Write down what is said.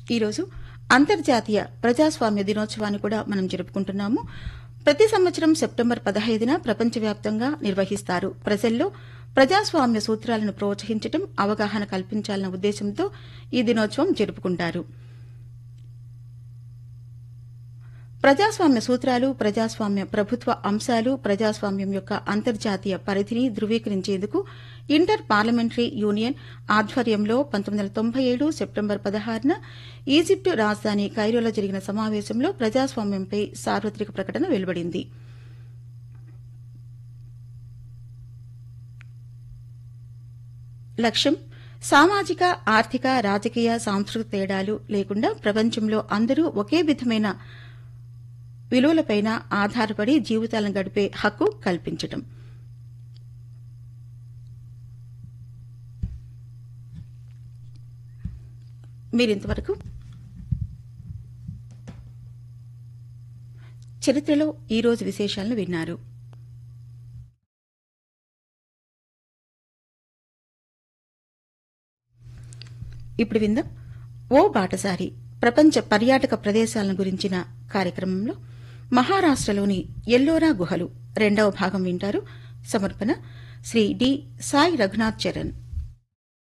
ఈరోజు అంతర్జాతీయ ప్రజాస్వామ్య దినోత్సవాన్ని కూడా మనం జరుపుకుంటున్నాము ప్రతి సంవత్సరం సెప్టెంబర్ పదహైదున ప్రపంచవ్యాప్తంగా నిర్వహిస్తారు ప్రజల్లో ప్రజాస్వామ్య సూత్రాలను ప్రోత్సహించడం అవగాహన కల్పించాలన్న ఉద్దేశంతో ఈ దినోత్సవం జరుపుకుంటారు ప్రజాస్వామ్య సూత్రాలు ప్రజాస్వామ్య ప్రభుత్వ అంశాలు ప్రజాస్వామ్యం యొక్క అంతర్జాతీయ పరిధిని ధృవీకరించేందుకు ఇంటర్ పార్లమెంటరీ యూనియన్ ఆధ్వర్యంలో పంతొమ్మిది వందల తొంభై ఏడు సెప్టెంబర్ పదహారున ఈజిప్టు రాజధాని కైరోలో జరిగిన సమావేశంలో ప్రజాస్వామ్యంపై సార్వత్రిక ప్రకటన వెలువడింది లక్ష్యం సామాజిక ఆర్థిక రాజకీయ సాంస్కృతిక తేడాలు లేకుండా ప్రపంచంలో అందరూ ఒకే విధమైన విలువలపైన ఆధారపడి జీవితాలను గడిపే హక్కు కల్పించటం మీరింతవరకు చరిత్రలో ఈరోజు విశేషాలను విన్నారు ఇప్పుడు విందాం ఓ బాటసారి ప్రపంచ పర్యాటక ప్రదేశాలను గురించిన కార్యక్రమంలో మహారాష్టలోని ఎల్లోరా గుహలు రెండవ భాగం వింటారు సమర్పణ శ్రీ డి సాయి రఘునాథ్ చరణ్